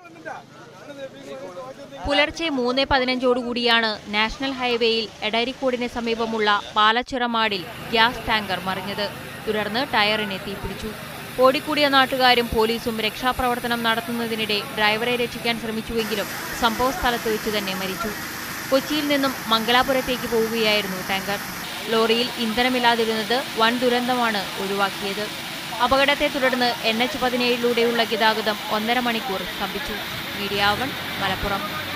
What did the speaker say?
പുലർച്ചെ മൂന്ന് പതിനഞ്ചോടുകൂടിയാണ് നാഷണൽ ഹൈവേയിൽ എടരിക്കോടിന് സമീപമുള്ള പാലച്ചിറമാടിൽ ഗ്യാസ് ടാങ്കർ മറിഞ്ഞത് തുടർന്ന് ടയറിന് തീപിടിച്ചു ഓടിക്കൂടിയ നാട്ടുകാരും പോലീസും രക്ഷാപ്രവർത്തനം നടത്തുന്നതിനിടെ ഡ്രൈവറെ രക്ഷിക്കാൻ ശ്രമിച്ചുവെങ്കിലും സംഭവസ്ഥലത്ത് വെച്ച് തന്നെ മരിച്ചു കൊച്ചിയിൽ നിന്നും മംഗലാപുരത്തേക്ക് പോവുകയായിരുന്നു ടാങ്കർ ലോറിയിൽ ഇന്ധനമില്ലാതിരുന്നത് വൻ ദുരന്തമാണ് ഒഴിവാക്കിയത് അപകടത്തെ തുടർന്ന് എൻ എച്ച് പതിനേഴിലൂടെയുള്ള ഗതാഗതം ഒന്നര മണിക്കൂർ സ്തംഭിച്ചു മീഡിയ വൺ മലപ്പുറം